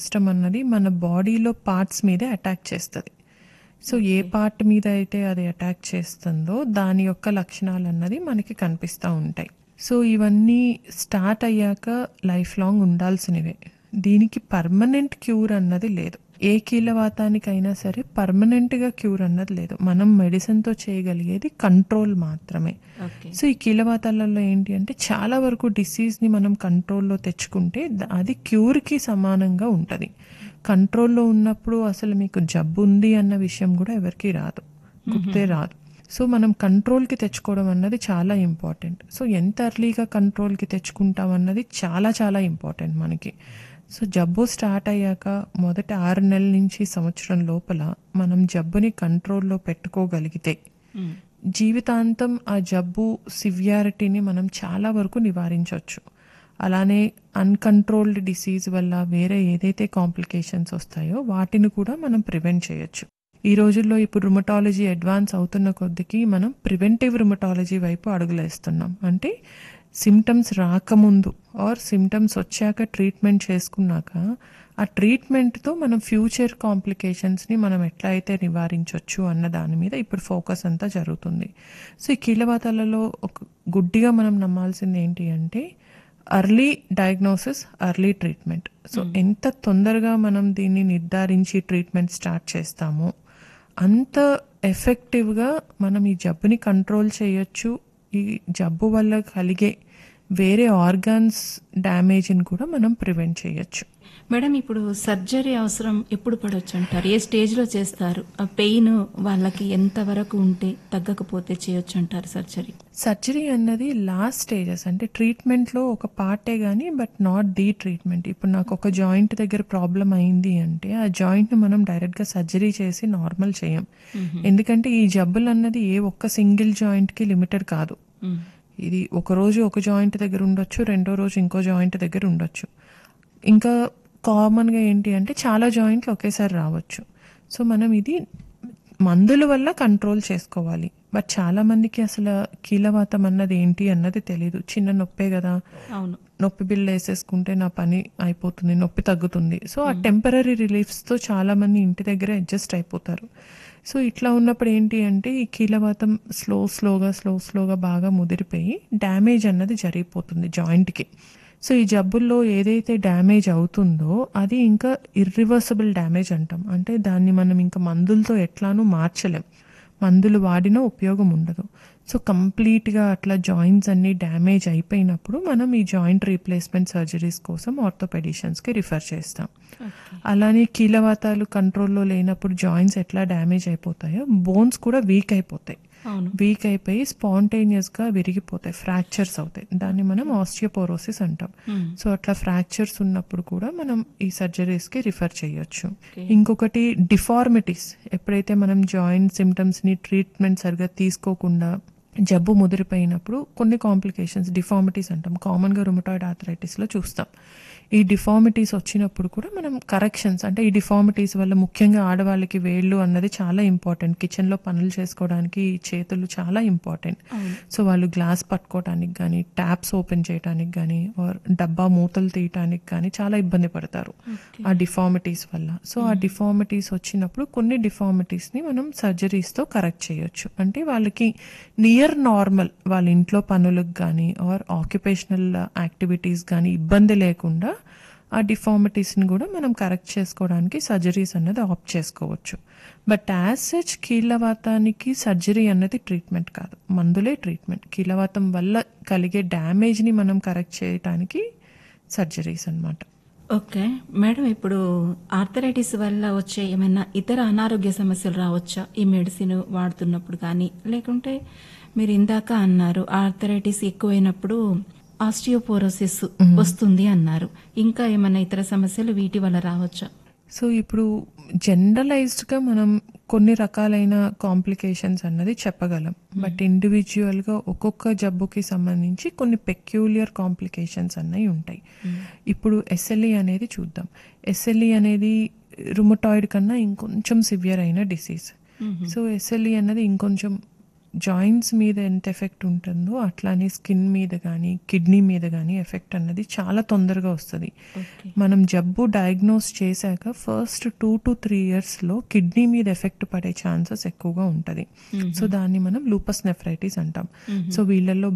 system అన్నది మన బాడీలో పార్ట్స్ మీదే అటాక్ చేస్తుంది సో ఏ పార్ట్ మీద అయితే అది అటాక్ చేస్తుందో దాని యొక్క లక్షణాలు అన్నది మనకి కనిపిస్తూ ఉంటాయి సో ఇవన్నీ స్టార్ట్ అయ్యాక లైఫ్ లాంగ్ ఉండాల్సినవే దీనికి పర్మనెంట్ క్యూర్ అన్నది లేదు ఏ కీలవాతానికైనా సరే పర్మనెంట్గా క్యూర్ అన్నది లేదు మనం మెడిసిన్తో చేయగలిగేది కంట్రోల్ మాత్రమే ఓకే సో ఈ కీలవాతాలలో ఏంటి అంటే చాలా వరకు డిసీజ్ని మనం కంట్రోల్లో తెచ్చుకుంటే ద- అది క్యూర్కి సమానంగా ఉంటుంది కంట్రోల్లో ఉన్నప్పుడు అసలు మీకు జబ్బు ఉంది అన్న విషయం కూడా ఎవరికి రాదు గుర్తే రాదు సో మనం కంట్రోల్కి తెచ్చుకోవడం అన్నది చాలా ఇంపార్టెంట్ సో ఎంత ఎర్లీగా కంట్రోల్కి తెచ్చుకుంటాం అన్నది చాలా చాలా ఇంపార్టెంట్ మనకి సో జబ్బు స్టార్ట్ అయ్యాక మొదట ఆరు నెలల నుంచి సంవత్సరం లోపల మనం జబ్బుని కంట్రోల్లో పెట్టుకోగలిగితే జీవితాంతం ఆ జబ్బు సివియారిటీని మనం చాలా వరకు నివారించవచ్చు అలానే అన్కంట్రోల్డ్ డిసీజ్ వల్ల వేరే ఏదైతే కాంప్లికేషన్స్ వస్తాయో వాటిని కూడా మనం ప్రివెంట్ చేయొచ్చు ఈ రోజుల్లో ఇప్పుడు రుమటాలజీ అడ్వాన్స్ అవుతున్న కొద్దికి మనం ప్రివెంటివ్ రుమటాలజీ వైపు అడుగులేస్తున్నాం అంటే సిమ్టమ్స్ రాకముందు ఆర్ సిమ్టమ్స్ వచ్చాక ట్రీట్మెంట్ చేసుకున్నాక ఆ ట్రీట్మెంట్తో మనం ఫ్యూచర్ కాంప్లికేషన్స్ని మనం ఎట్లా అయితే నివారించవచ్చు అన్న దాని మీద ఇప్పుడు ఫోకస్ అంతా జరుగుతుంది సో ఈ కీలవాతాలలో ఒక గుడ్డిగా మనం నమ్మాల్సింది ఏంటి అంటే early diagnosis early treatment so ఎంత తొందరగా మనం దీన్ని నిర్ధారించి ట్రీట్మెంట్ స్టార్ట్ చేస్తామో అంత ఎఫెక్టివ్గా మనం ఈ జబ్బుని కంట్రోల్ చేయొచ్చు ఈ జబ్బు వల్ల కలిగే వేరే ఆర్గాన్స్ డ్యామేజ్ని కూడా మనం ప్రివెంట్ చేయొచ్చు మేడం ఇప్పుడు సర్జరీ అవసరం ఎప్పుడు పడవచ్చు అంటారు ఏ స్టేజ్లో చేస్తారు ఆ పెయిన్ వాళ్ళకి ఎంత వరకు ఉంటే తగ్గకపోతే చేయొచ్చు అంటారు సర్జరీ సర్జరీ అన్నది లాస్ట్ స్టేజెస్ అంటే ట్రీట్మెంట్లో ఒక పార్టే కానీ బట్ నాట్ ది ట్రీట్మెంట్ ఇప్పుడు నాకు ఒక జాయింట్ దగ్గర ప్రాబ్లం అయింది అంటే ఆ జాయింట్ని మనం డైరెక్ట్గా సర్జరీ చేసి నార్మల్ చేయం ఎందుకంటే ఈ జబ్బులు అన్నది ఏ ఒక్క సింగిల్ జాయింట్కి లిమిటెడ్ కాదు ఇది ఒక రోజు ఒక జాయింట్ దగ్గర ఉండొచ్చు రెండో రోజు ఇంకో జాయింట్ దగ్గర ఉండొచ్చు ఇంకా కామన్గా ఏంటి అంటే చాలా జాయింట్లు ఒకేసారి రావచ్చు సో మనం ఇది మందుల వల్ల కంట్రోల్ చేసుకోవాలి బట్ చాలా మందికి అసలు కీలవాతం అన్నది ఏంటి అన్నది తెలియదు చిన్న నొప్పే కదా అవును నొప్పి బిల్ వేసేసుకుంటే నా పని అయిపోతుంది నొప్పి తగ్గుతుంది సో ఆ టెంపరీ రిలీఫ్స్తో చాలా మంది ఇంటి దగ్గర అడ్జస్ట్ అయిపోతారు సో ఇట్లా ఉన్నప్పుడు ఏంటి అంటే ఈ కీలవాతం స్లో స్లోగా స్లో స్లోగా బాగా ముదిరిపోయి డ్యామేజ్ అన్నది జరిగిపోతుంది జాయింట్కి సో ఈ జబ్బుల్లో ఏదైతే డ్యామేజ్ అవుతుందో అది ఇంకా ఇర్రివర్సబుల్ డ్యామేజ్ అంటాం అంటే దాన్ని మనం ఇంకా మందులతో ఎట్లానూ మార్చలేం మందులు వాడినా ఉపయోగం ఉండదు సో కంప్లీట్గా అట్లా జాయింట్స్ అన్నీ డ్యామేజ్ అయిపోయినప్పుడు మనం ఈ జాయింట్ రీప్లేస్మెంట్ సర్జరీస్ కోసం ఆర్థోపెడిషన్స్కి రిఫర్ చేస్తాం అలానే కీలవాతాలు కంట్రోల్లో లేనప్పుడు జాయింట్స్ ఎట్లా డ్యామేజ్ అయిపోతాయో బోన్స్ కూడా వీక్ అయిపోతాయి అవును వీక్ అయిపోయి స్పాంటేనియస్గా విరిగిపోతాయి ఫ్రాక్చర్స్ అవుతాయి దాన్ని మనం ఆస్టియోపోరోసిస్ అంటాం సో అట్లా ఫ్రాక్చర్స్ ఉన్నప్పుడు కూడా మనం ఈ సర్జరీస్కి రిఫర్ చేయొచ్చు ఇంకొకటి డిఫార్మిటీస్ ఎప్పుడైతే మనం జాయింట్ సిమ్టమ్స్ని ట్రీట్మెంట్ సరిగా తీసుకోకుండా జబ్బు ముదిరిపోయినప్పుడు కొన్ని కాంప్లికేషన్స్ డిఫార్మిటీస్ అంటాం కామన్గా రుమటాయిడ్ ఆథరైటిస్లో చూస్తాం ఈ డిఫార్మిటీస్ వచ్చినప్పుడు కూడా మనం కరెక్షన్స్ అంటే ఈ డిఫార్మిటీస్ వల్ల ముఖ్యంగా ఆడవాళ్ళకి వేళ్ళు అన్నది చాలా ఇంపార్టెంట్ కిచెన్లో పనులు చేసుకోవడానికి ఈ చేతులు చాలా ఇంపార్టెంట్ సో వాళ్ళు గ్లాస్ పట్టుకోవడానికి కానీ ట్యాప్స్ ఓపెన్ చేయడానికి కానీ ఆర్ డబ్బా మూతలు తీయటానికి కానీ చాలా ఇబ్బంది పడతారు ఆ డిఫార్మిటీస్ వల్ల సో ఆ డిఫార్మిటీస్ వచ్చినప్పుడు కొన్ని డిఫార్మిటీస్ని మనం సర్జరీస్తో కరెక్ట్ చేయొచ్చు అంటే వాళ్ళకి నియర్ నార్మల్ వాళ్ళ ఇంట్లో పనులకు కానీ ఆర్ ఆక్యుపేషనల్ యాక్టివిటీస్ కానీ ఇబ్బంది లేకుండా ఆ డిఫార్మిటీస్ని కూడా మనం కరెక్ట్ చేసుకోవడానికి సర్జరీస్ అన్నది ఆప్ట్ చేసుకోవచ్చు బట్ యాజ్ సచ్ కీళ్ళవాతానికి సర్జరీ అన్నది ట్రీట్మెంట్ కాదు మందులే ట్రీట్మెంట్ కీళ్ళవాతం వల్ల కలిగే డ్యామేజ్ని మనం కరెక్ట్ చేయడానికి సర్జరీస్ అన్నమాట ఓకే మేడం ఇప్పుడు ఆర్థరైటిస్ వల్ల వచ్చే ఏమైనా ఇతర అనారోగ్య సమస్యలు రావచ్చా ఈ మెడిసిన్ వాడుతున్నప్పుడు కానీ లేకుంటే మీరు ఇందాక అన్నారు ఆర్థరైటిస్ ఎక్కువైనప్పుడు ఆస్టియోపోరోసిస్ వస్తుంది అన్నారు ఇంకా ఏమైనా ఇతర సమస్యలు వీటి వల్ల రావచ్చా సో ఇప్పుడు జనరలైజ్డ్గా మనం కొన్ని రకాలైన కాంప్లికేషన్స్ అన్నది చెప్పగలం బట్ ఇండివిజువల్గా ఒక్కొక్క జబ్బుకి సంబంధించి కొన్ని పెక్యూలియర్ కాంప్లికేషన్స్ అన్నవి ఉంటాయి ఇప్పుడు ఎస్ఎల్ఈ అనేది చూద్దాం ఎస్ఎల్ఈ అనేది రుమటాయిడ్ కన్నా ఇంకొంచెం సివియర్ అయిన డిసీజ్ సో ఎస్ఎల్ఈ అన్నది ఇంకొంచెం జాయింట్స్ మీద ఎంత ఎఫెక్ట్ ఉంటుందో అట్లానే స్కిన్ మీద కానీ కిడ్నీ మీద కానీ ఎఫెక్ట్ అన్నది చాలా తొందరగా వస్తుంది ఓకే మనం జబ్బు డయాగ్నోస్ చేశాక ఫస్ట్ టూ టు త్రీ ఇయర్స్లో కిడ్నీ మీద ఎఫెక్ట్ పడే ఛాన్సెస్ ఎక్కువగా ఉంటుంది సో దాన్ని మనం లూపస్ నెఫ్రైటిస్ అంటాం సో వీళ్ళల్లో